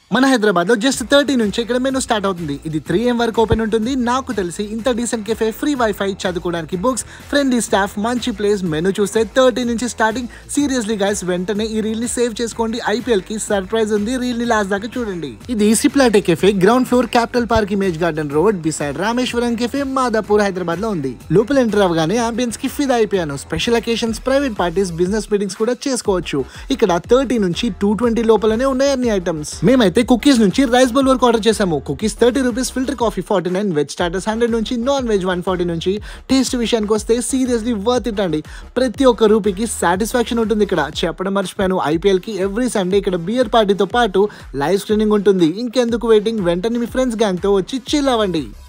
మన హైదరాబాద్ లో just thirty నుంచి ఇక్కడ మెనూ స్టార్ట్ అవుతుంది ఇది త్రీ ఎం వరకు ఓపెన్ ఉంటుంది నాకు తెలిసి ఇంత డీసెంట్ కెఫే ఫ్రీ వైఫై చదువుకోవడానికి బుక్స్ ఫ్రెండ్లీ స్టాఫ్ మంచి ప్లేస్ మెనూ చూస్తే థర్టీ నుంచి స్టార్టింగ్ సీరియస్లీ గైస్ వెంటనే ఈ రీల్ ని సేవ్ చేసుకోండి ఐపీఎల్ కి సర్ప్రైజ్ ఉంది రీల్ ని లాస్ట్ దాకా చూడండి ఇది Sip Latte cafe ground floor Capital Park Image Garden Road beside Rameshwaram cafe Madhapur Hyderabad లో ఉంది లోపల ఎంటర్ అవగానే అంబియన్స్ కి ఫిదా అయిపోయాను special occasions private parties business meetings కూడా చేసుకోవచ్చు ఇక్కడ థర్టీ నుంచి టూ ట్వంటీ లోపలనే ఉన్నాయి అన్ని ఐటమ్స్ మేమైతే కుకీస్ నుంచి రైస్ బౌల్ వరకు ఆర్డర్ చేసాము cookies thirty rupees filter coffee forty nine veg starters hundred నుంచి నాన్ వెజ్ వన్ ఫార్టీ నుంచి టేస్ట్ విషయానికి వస్తే సీరియస్లీ వర్త్ ఇట్ అండి ప్రతి ఒక్క రూపీకి సాటిస్ఫాక్షన్ ఉంటుంది ఇక్కడ చెప్పడం మర్చిపోయాను ఐపీఎల్ కి ఎవ్రీ సండే ఇక్కడ బియర్ పార్టీతో పాటు లైవ్ స్క్రీనింగ్ ఉంటుంది ఇంకెందుకు వెయిటింగ్ వెంటనే మీ ఫ్రెండ్స్ గ్యాంగ్ తో వచ్చి చిల్ అవ్వండి